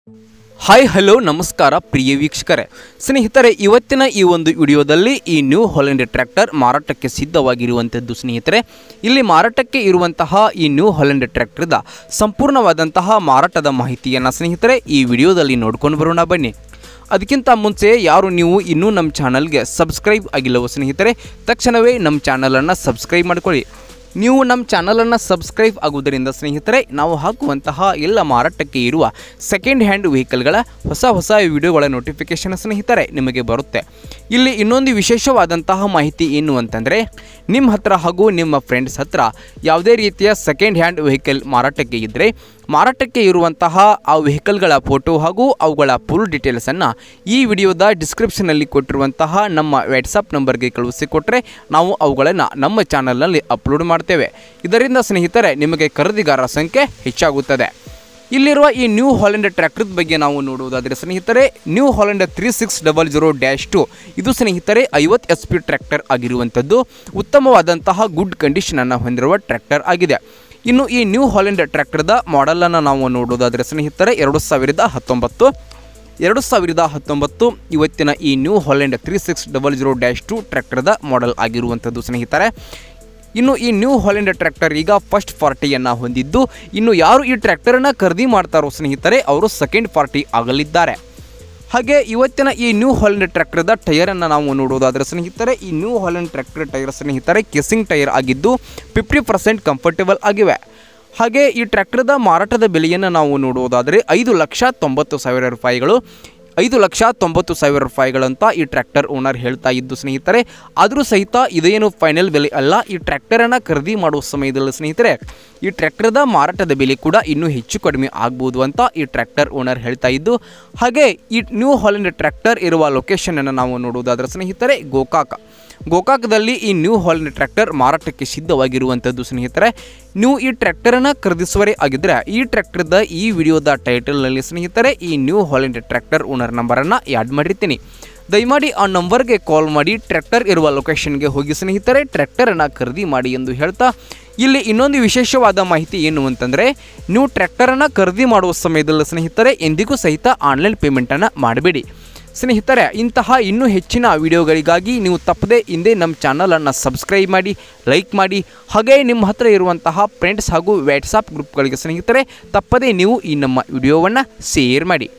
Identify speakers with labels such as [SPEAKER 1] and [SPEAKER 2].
[SPEAKER 1] hi hello ನಮಸ್ಕಾರ ಪ್ರಿಯ ವೀಕ್ಷಕರೇ ಸ್ನೇಹಿತರೆ ಇವತ್ತಿನ ಈ ಒಂದು ವಿಡಿಯೋದಲ್ಲಿ ಈ ನ್ಯೂ ಹಾಲೆಂಡ್ ಟ್ರ್ಯಾಕ್ಟರ್ ಮಾರಾಟಕ್ಕೆ ಸಿದ್ಧವಾಗಿರುವಂಥದ್ದು ಸ್ನೇಹಿತರೆ ಇಲ್ಲಿ ಮಾರಾಟಕ್ಕೆ ಇರುವಂತಹ ಈ ನ್ಯೂ ಹಾಲೆಂಡ್ ಟ್ರ್ಯಾಕ್ಟರ್ದ ಸಂಪೂರ್ಣವಾದಂತಹ ಮಾರಾಟದ ಮಾಹಿತಿಯನ್ನು ಸ್ನೇಹಿತರೆ ಈ ವಿಡಿಯೋದಲ್ಲಿ ನೋಡ್ಕೊಂಡು ಬರೋಣ ಬನ್ನಿ ಅದಕ್ಕಿಂತ ಮುಂಚೆ ಯಾರು ನೀವು ಇನ್ನೂ ನಮ್ಮ ಚಾನಲ್ಗೆ ಸಬ್ಸ್ಕ್ರೈಬ್ ಆಗಿಲ್ಲವೋ ಸ್ನೇಹಿತರೆ ತಕ್ಷಣವೇ ನಮ್ಮ ಚಾನಲನ್ನು ಸಬ್ಸ್ಕ್ರೈಬ್ ಮಾಡ್ಕೊಳ್ಳಿ ನೀವು ನಮ್ಮ ಚಾನಲನ್ನು ಸಬ್ಸ್ಕ್ರೈಬ್ ಆಗುವುದರಿಂದ ಸ್ನೇಹಿತರೆ ನಾವು ಹಾಕುವಂತಹ ಎಲ್ಲ ಮಾರಾಟಕ್ಕೆ ಇರುವ ಸೆಕೆಂಡ್ ಹ್ಯಾಂಡ್ ವೆಹಿಕಲ್ಗಳ ಹೊಸ ಹೊಸ ವಿಡಿಯೋಗಳ ನೋಟಿಫಿಕೇಷನ್ ಸ್ನೇಹಿತರೆ ನಿಮಗೆ ಬರುತ್ತೆ ಇಲ್ಲಿ ಇನ್ನೊಂದು ವಿಶೇಷವಾದಂತಹ ಮಾಹಿತಿ ಏನು ಅಂತಂದರೆ ನಿಮ್ಮ ಹತ್ರ ಹಾಗೂ ನಿಮ್ಮ ಫ್ರೆಂಡ್ಸ್ ಹತ್ರ ಯಾವುದೇ ರೀತಿಯ ಸೆಕೆಂಡ್ ಹ್ಯಾಂಡ್ ವೆಹಿಕಲ್ ಮಾರಾಟಕ್ಕೆ ಇದ್ದರೆ ಮಾರಾಟಕ್ಕೆ ಇರುವಂತಹ ಆ ವೆಹಿಕಲ್ಗಳ ಫೋಟೋ ಹಾಗೂ ಅವುಗಳ ಫುಲ್ ಡೀಟೇಲ್ಸನ್ನು ಈ ವಿಡಿಯೋದ ಡಿಸ್ಕ್ರಿಪ್ಷನಲ್ಲಿ ಕೊಟ್ಟಿರುವಂತಹ ನಮ್ಮ ವಾಟ್ಸಪ್ ನಂಬರ್ಗೆ ಕಳುಹಿಸಿಕೊಟ್ರೆ ನಾವು ಅವುಗಳನ್ನು ನಮ್ಮ ಚಾನಲ್ನಲ್ಲಿ ಅಪ್ಲೋಡ್ ಮಾಡ್ತೇವೆ ಇದರಿಂದ ಸ್ನೇಹಿತರೆ ನಿಮಗೆ ಖರೀದಿಗಾರರ ಸಂಖ್ಯೆ ಹೆಚ್ಚಾಗುತ್ತದೆ ಇಲ್ಲಿರುವ ಈ ನ್ಯೂ ಹಾಲೆಂಡ್ ಟ್ರ್ಯಾಕ್ಟರ್ ಬಗ್ಗೆ ನಾವು ನೋಡುವುದಾದರೆ ಸ್ನೇಹಿತರೆ New Holland three six double zero dash two ಇದು ಸ್ನೇಹಿತರೆ ಐವತ್ತು ಎಸ್ ಪಿ ಟ್ರ್ಯಾಕ್ಟರ್ ಆಗಿರುವಂಥದ್ದು ಉತ್ತಮವಾದಂತಹ ಗುಡ್ ಕಂಡೀಷನನ್ನು ಹೊಂದಿರುವ ಟ್ರ್ಯಾಕ್ಟರ್ ಆಗಿದೆ ಇನ್ನು ಈ ನ್ಯೂ ಹಾಲೆಂಡ್ ಟ್ರ್ಯಾಕ್ಟರ್ದ ಮಾಡೆಲನ್ನು ನಾವು ನೋಡೋದಾದರೆ ಸ್ನೇಹಿತರೆ ಎರಡು ಸಾವಿರದ ಹತ್ತೊಂಬತ್ತು ಎರಡು ಸಾವಿರದ ಹತ್ತೊಂಬತ್ತು ಇವತ್ತಿನ ಈ New Holland three six double zero dash two ಟ್ರ್ಯಾಕ್ಟರ್ದ ಮಾಡೆಲ್ ಆಗಿರುವಂಥದ್ದು ಸ್ನೇಹಿತರೆ ಇನ್ನು ಈ ನ್ಯೂ ಹಾಲೆಂಡ್ ಟ್ರ್ಯಾಕ್ಟರ್ ಈಗ ಫಸ್ಟ್ ಪಾರ್ಟಿಯನ್ನು ಹೊಂದಿದ್ದು ಇನ್ನು ಯಾರು ಈ ಟ್ರ್ಯಾಕ್ಟರನ್ನು ಖರೀದಿ ಮಾಡ್ತಾರೋ ಸ್ನೇಹಿತರೆ ಅವರು ಸೆಕೆಂಡ್ ಪಾರ್ಟಿ ಆಗಲಿದ್ದಾರೆ ಹಾಗೆ ಇವತ್ತಿನ ಈ ನ್ಯೂ ಹಾಲೆಂಡ್ ಟ್ರ್ಯಾಕ್ಟರ್ದ ಟೈರನ್ನು ನಾವು ನೋಡೋದಾದರೆ ಸ್ನೇಹಿತರೆ ಈ ನ್ಯೂ ಹಾಲೆಂಡ್ ಟ್ರ್ಯಾಕ್ಟರ್ ಟೈರ್ ಸ್ನೇಹಿತರೆ ಕೆಸಿಂಗ್ ಟೈರ್ ಆಗಿದ್ದು ಫಿಫ್ಟಿ ಪರ್ಸೆಂಟ್ ಕಂಫರ್ಟೇಬಲ್ ಆಗಿವೆ ಹಾಗೆ ಈ ಟ್ರ್ಯಾಕ್ಟರ್ದ ಮಾರಾಟದ ಬೆಲೆಯನ್ನು ನಾವು ನೋಡುವುದಾದರೆ ಐದು ಲಕ್ಷ ತೊಂಬತ್ತು ಸಾವಿರ ರೂಪಾಯಿಗಳು ಐದು ಲಕ್ಷ ತೊಂಬತ್ತು ಸಾವಿರ ರೂಪಾಯಿಗಳಂತ ಈ ಟ್ರ್ಯಾಕ್ಟರ್ ಓನರ್ ಹೇಳ್ತಾ ಇದ್ದು ಸ್ನೇಹಿತರೆ ಆದರೂ ಸಹಿತ ಇದೇನು ಫೈನಲ್ ಬೆಲೆ ಅಲ್ಲ ಈ ಟ್ರ್ಯಾಕ್ಟರನ್ನು ಖರೀದಿ ಮಾಡುವ ಸಮಯದಲ್ಲಿ ಸ್ನೇಹಿತರೆ ಈ ಟ್ರ್ಯಾಕ್ಟರ್ದ ಮಾರಾಟದ ಬೆಲೆ ಕೂಡ ಇನ್ನೂ ಹೆಚ್ಚು ಕಡಿಮೆ ಆಗ್ಬೋದು ಅಂತ ಈ ಟ್ರ್ಯಾಕ್ಟರ್ ಓನರ್ ಹೇಳ್ತಾ ಇದ್ದು ಹಾಗೆ ಈ ನ್ಯೂ ಹಾಲೆಂಡ್ ಟ್ರ್ಯಾಕ್ಟರ್ ಇರುವ ಲೊಕೇಶನನ್ನು ನಾವು ನೋಡುವುದಾದರೆ ಸ್ನೇಹಿತರೆ ಗೋಕಾಕ ಗೋಕಾಕದಲ್ಲಿ ಈ ನ್ಯೂ ಹಾಲೆಂಡ್ ಟ್ರ್ಯಾಕ್ಟರ್ ಮಾರಾಟಕ್ಕೆ ಸಿದ್ಧವಾಗಿರುವಂಥದ್ದು ಸ್ನೇಹಿತರೆ ನೀವು ಈ ಟ್ರ್ಯಾಕ್ಟರನ್ನು ಖರೀದಿಸುವರೇ ಆಗಿದ್ದರೆ ಈ ಟ್ರ್ಯಾಕ್ಟರ್ದ ಈ ವಿಡಿಯೋದ ಟೈಟಲ್ನಲ್ಲಿ ಸ್ನೇಹಿತರೆ ಈ ನ್ಯೂ ಹಾಲೆಂಡ್ ಟ್ರ್ಯಾಕ್ಟರ್ ಓನರ್ ನಂಬರನ್ನು ಆ್ಯಡ್ ಮಾಡಿರ್ತೀನಿ ದಯಮಾಡಿ ಆ ನಂಬರ್ಗೆ ಕಾಲ್ ಮಾಡಿ ಟ್ರ್ಯಾಕ್ಟರ್ ಇರುವ ಲೊಕೇಶನ್ಗೆ ಹೋಗಿ ಸ್ನೇಹಿತರೆ ಟ್ರ್ಯಾಕ್ಟರನ್ನು ಖರೀದಿ ಮಾಡಿ ಎಂದು ಹೇಳ್ತಾ ಇಲ್ಲಿ ಇನ್ನೊಂದು ವಿಶೇಷವಾದ ಮಾಹಿತಿ ಏನು ಅಂತಂದರೆ ನೀವು ಟ್ರ್ಯಾಕ್ಟರನ್ನು ಖರೀದಿ ಮಾಡುವ ಸಮಯದಲ್ಲಿ ಸ್ನೇಹಿತರೆ ಎಂದಿಗೂ ಸಹಿತ ಆನ್ಲೈನ್ ಪೇಮೆಂಟನ್ನು ಮಾಡಬೇಡಿ ಸ್ನೇಹಿತರೆ ಇಂತಹ ಇನ್ನೂ ಹೆಚ್ಚಿನ ವಿಡಿಯೋಗಳಿಗಾಗಿ ನೀವು ತಪ್ಪದೇ ಹಿಂದೆ ನಮ್ಮ ಚಾನಲನ್ನು ಸಬ್ಸ್ಕ್ರೈಬ್ ಮಾಡಿ ಲೈಕ್ ಮಾಡಿ ಹಾಗೆ ನಿಮ್ಮ ಹತ್ರ ಇರುವಂತಹ ಫ್ರೆಂಡ್ಸ್ ಹಾಗೂ ವಾಟ್ಸಪ್ ಗ್ರೂಪ್ಗಳಿಗೆ ಸ್ನೇಹಿತರೆ ತಪ್ಪದೇ ನೀವು ಈ ನಮ್ಮ ವಿಡಿಯೋವನ್ನು ಶೇರ್ ಮಾಡಿ